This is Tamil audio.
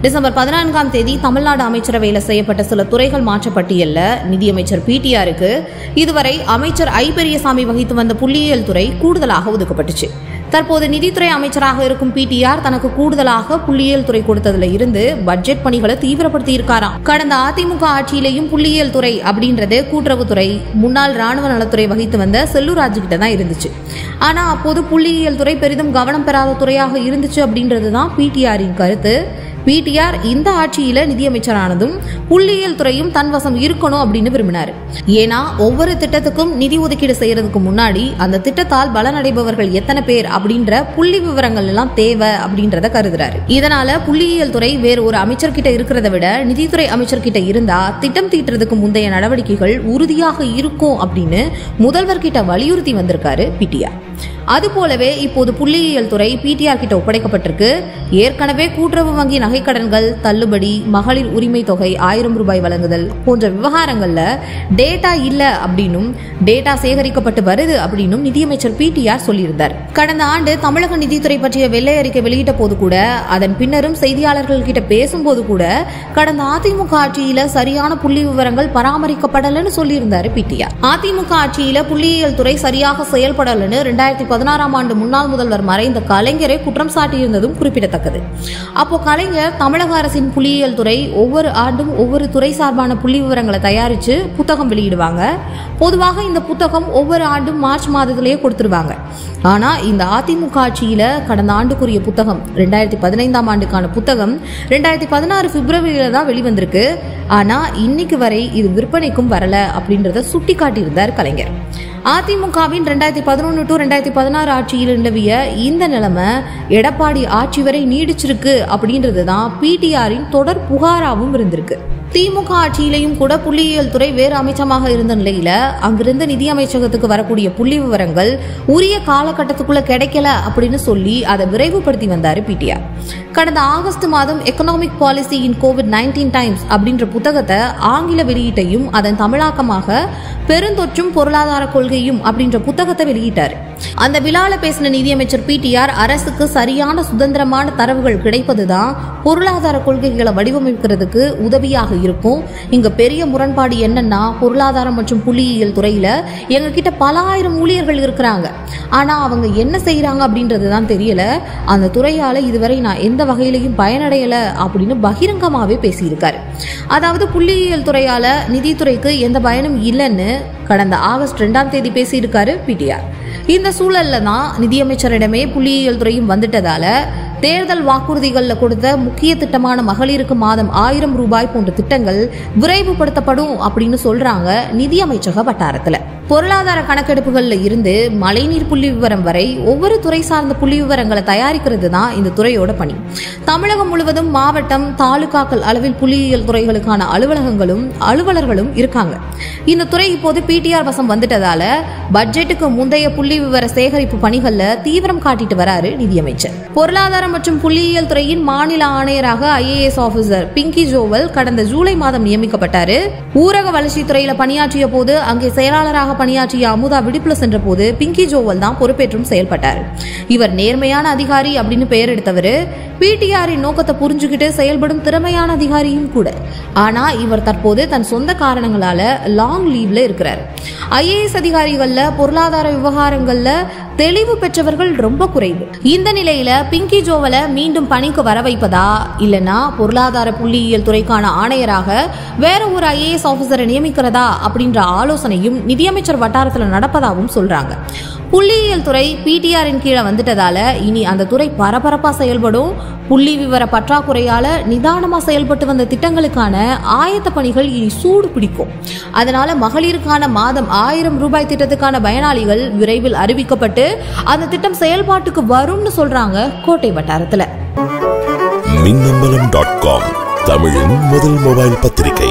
டிசம்பர் பதினான்காம் தேதி தமிழ்நாடு அமைச்சரவையில் செய்யப்பட்ட சில துறைகள் மாற்றப்பட்டியல்ல நிதியமைச்சர் பிடிஆருக்கு இதுவரை அமைச்சர் ஐ பெரியசாமி வகித்து வந்த புள்ளியியல் துறை கூடுதலாக ஒதுக்கப்பட்டுச்சு தற்போது நிதித்துறை அமைச்சராக இருக்கும் பிடிஆர் தனக்கு கூடுதலாக புள்ளியியல் துறை கொடுத்ததுல இருந்து பட்ஜெட் பணிகளை தீவிரப்படுத்தி இருக்காராம் கடந்த அதிமுக ஆட்சியிலேயும் புள்ளியியல் துறை அப்படின்றது கூட்டுறவுத்துறை முன்னாள் ராணுவ நலத்துறை வகித்து வந்த செல்லூராஜ் கிட்ட தான் இருந்துச்சு ஆனா அப்போது புள்ளியியல் துறை பெரிதும் கவனம் பெறாத துறையாக இருந்துச்சு அப்படின்றது தான் பிடிஆரின் கருத்து பிடிஆர் இந்த ஆட்சியில நிதியமைச்சரானதும் புள்ளியியல் துறையும் தன் வசம் இருக்கணும் அப்படின்னு விரும்பினார் ஏன்னா ஒவ்வொரு திட்டத்துக்கும் நிதி ஒதுக்கீடு செய்யறதுக்கு முன்னாடி அந்த திட்டத்தால் பலனடைபவர்கள் எத்தனை பேர் அப்படின்ற புள்ளி விவரங்கள் எல்லாம் தேவை அப்படின்றத கருதுறாரு இதனால புள்ளியியல் துறை வேறு ஒரு அமைச்சர்கிட்ட இருக்கிறத விட நிதித்துறை அமைச்சர்கிட்ட இருந்தா திட்டம் தீட்டுறதுக்கு முந்தைய நடவடிக்கைகள் உறுதியாக இருக்கும் அப்படின்னு முதல்வர்கிட்ட வலியுறுத்தி வந்திருக்காரு பிடிஆர் அது போலவே இப்போது புள்ளியியல் துறை பிடிஆர் கிட்ட ஒப்படைக்கப்பட்டிருக்கு ஏற்கனவே கூட்டுறவு வங்கி நகைக்கடன்கள் தள்ளுபடி மகளிர் உரிமை தொகை ஆயிரம் ரூபாய் வழங்குதல் போன்ற விவகாரங்கள்ல டேட்டா இல்ல அப்படின்னும் டேட்டா சேகரிக்கப்பட்டு வருது அப்படின்னும் நிதியமைச்சர் பிடிஆர் சொல்லியிருந்தார் கடந்த ஆண்டு தமிழக நிதித்துறை பற்றிய வெள்ளை அறிக்கை வெளியிட்ட போது கூட அதன் பின்னரும் செய்தியாளர்கள் கிட்ட பேசும்போது கூட கடந்த அதிமுக ஆட்சியில சரியான புள்ளி விவரங்கள் பராமரிக்கப்படலன்னு சொல்லியிருந்தாரு பிடிஆர் அதிமுக ஆட்சியில புள்ளியியல் துறை சரியாக செயல்படலன்னு ரெண்டாயிரத்தி பதினாறாம் ஆண்டு முன்னாள் முதல்வர் மறைந்த கலைஞரை குற்றம் சாட்டியிருந்ததும் குறிப்பிடத்தக்கது அப்போ கலைஞர் தமிழக அரசின் புள்ளியியல் துறை ஒவ்வொரு ஆண்டும் ஒவ்வொரு துறை சார்பான புள்ளி விவரங்களை தயாரிச்சு புத்தகம் வெளியிடுவாங்க பொதுவாக இந்த புத்தகம் ஒவ்வொரு ஆண்டும் மார்ச் மாதத்திலேயே கொடுத்துருவாங்க ஆனா இந்த அதிமுக ஆட்சியில கடந்த ஆண்டுக்குரிய புத்தகம் ரெண்டாயிரத்தி பதினைந்தாம் ஆண்டுக்கான புத்தகம் ரெண்டாயிரத்தி பதினாறு பிப்ரவரியில தான் வெளிவந்திருக்கு ஆனா இன்னைக்கு வரை இது விற்பனைக்கும் வரல அப்படின்றத சுட்டி காட்டியிருந்தார் கலைஞர் அதிமுகவின் ரெண்டாயிரத்தி பதினொன்று டு ரெண்டாயிரத்தி பதினாறு ஆட்சியில் நிலவிய இந்த நிலைமை எடப்பாடி ஆட்சி வரை நீடிச்சிருக்கு அப்படின்றது தான் பிடிஆரின் தொடர் புகாராகவும் இருந்திருக்கு திமுக ஆட்சியிலையும் கூட புள்ளியியல் துறை வேறு அமைச்சமாக இருந்த நிலையில அங்கிருந்த நிதி அமைச்சகத்துக்கு வரக்கூடிய புள்ளி விவரங்கள் உரிய காலகட்டத்துக்குள்ள கிடைக்கல அப்படின்னு சொல்லி அதை விரைவுபடுத்தி வந்தாரு பிடிஆர் கடந்த ஆகஸ்ட் மாதம் economic policy in COVID nineteen times அப்படின்ற புத்தகத்தை ஆங்கில வெளியீட்டையும் அதன் தமிழாக்கமாக பெருந்தொற்றும் பொருளாதார கொள்கையும் அப்படின்ற புத்தகத்தை வெளியிட்டார் அந்த விழால பேசின நிதியமைச்சர் பிடிஆர் அரசுக்கு சரியான சுதந்திரமான தரவுகள் கிடைப்பதுதான் பொருளாதார கொள்கைகளை வடிவமைக்கிறதுக்கு உதவியாக இருக்கும் இங்க பெரிய முரண்பாடு என்னன்னா பொருளாதாரம் மற்றும் புள்ளியியல் துறையில எங்க கிட்ட பல ஆயிரம் ஊழியர்கள் இருக்கிறாங்க ஆனா அவங்க என்ன செய்யறாங்க அப்படின்றது தான் தெரியல அந்த துறையால இதுவரை நான் எந்த வகையிலையும் பயனடையல அப்படின்னு பகிரங்கமாவே பேசியிருக்காரு அதாவது புள்ளியியல் துறையால நிதித்துறைக்கு எந்த பயனும் இல்லைன்னு கடந்த ஆகஸ்ட் ரெண்டாம் தேதி பேசியிருக்காரு பிடிஆர் இந்த சூழல்ல தான் நிதியமைச்சரிடமே புள்ளியியல் துறையும் வந்துட்டதால தேர்தல் வாக்குறுதிகளில் கொடுத்த முக்கிய திட்டமான மகளிருக்கு மாதம் ஆயிரம் ரூபாய் போன்ற திட்டங்கள் விரைவுபடுத்தப்படும் அப்படின்னு சொல்றாங்க நிதியமைச்சக வட்டாரத்துல பொருளாதார கணக்கெடுப்புகள்ல இருந்து மழைநீர் புள்ளி விவரம் வரை ஒவ்வொரு துறை சார்ந்த புள்ளி விவரங்களை தயாரிக்கிறது தான் இந்த துறையோட பணி தமிழகம் முழுவதும் மாவட்டம் தாலுகாக்கள் அளவில் புள்ளியியல் துறைகளுக்கான அலுவலகங்களும் அலுவலர்களும் இருக்காங்க இந்த துறை இப்போது பிடிஆர் வசம் வந்துட்டதால பட்ஜெட்டுக்கு முந்தைய புள்ளி விவர சேகரிப்பு பணிகள்ல தீவிரம் காட்டிட்டு வராரு நிதியமைச்சர் பொருளாதாரம் மற்றும் புள்ளியியல் துறையின் மாநில ஆணையராக ஐஏஎஸ் ஆபீசர் பிங்கி ஜோவல் கடந்த ஜூலை மாதம் நியமிக்கப்பட்டாரு ஊரக வளர்ச்சித் துறையில பணியாற்றிய போது அங்கே செயலாளராக பணியாற்றிய அமுதா விடுப்புல சென்ற போது பிங்கி ஜோவல் தான் பொறுப்பேற்றும் செயல்பட்டார் இவர் நேர்மையான அதிகாரி அப்படின்னு பெயர் எடுத்தவர் பிடிஆரின் நோக்கத்தை புரிஞ்சுக்கிட்டு செயல்படும் திறமையான அதிகாரியும் கூட ஆனா இவர் தற்போது தன் சொந்த காரணங்களால லாங் லீவ்ல இருக்கிறார் ஐஏஎஸ் அதிகாரிகள்ல பொருளாதார விவகாரங்கள்ல தெளிவு பெற்றவர்கள் ரொம்ப குறைவு இந்த நிலையில பிங்கி ஜோவல மீண்டும் பணிக்கு வர வைப்பதா இல்லனா பொருளாதார புள்ளியியல் துறைக்கான ஆணையராக வேற ஒரு ஐஏஎஸ் ஆபீசரை நியமிக்கிறதா அப்படின்ற ஆலோசனையும் நிதியமைச்சர் வட்டாரத்துல நடப்பதாகவும் சொல்றாங்க புள்ளியியல் துறை பிடிஆரின் கீழே வந்துட்டதால இனி அந்த துறை பரபரப்பா செயல்படும் புள்ளி விவர பற்றாக்குறையால நிதானமா செயல்பட்டு வந்த திட்டங்களுக்கான ஆயத்த பணிகள் இனி சூடு பிடிக்கும் அதனால மகளிருக்கான மாதம் ஆயிரம் ரூபாய் திட்டத்துக்கான பயனாளிகள் விரைவில் அறிவிக்கப்பட்டு அந்த திட்டம் செயல்பாட்டுக்கு வரும்னு சொல்றாங்க கோட்டை வட்டாரத்துல மின்னம்பலம் டாட் காம் தமிழின் முதல் மொபைல் பத்திரிகை